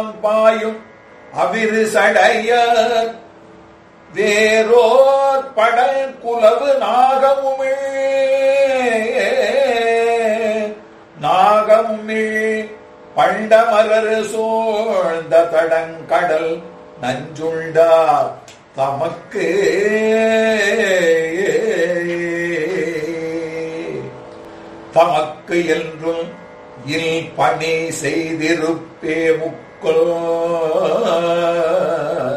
பாயும் அவிரு சடைய வேரோர் படல் குலவு நாகமுமிழ் நாகமுமிழ் பண்டமரர் சோழ்ந்த தடங்கடல் நஞ்சுண்டார் தமக்கு தமக்கு என்றும் இல் பணி செய்திருப்பே முக்கோ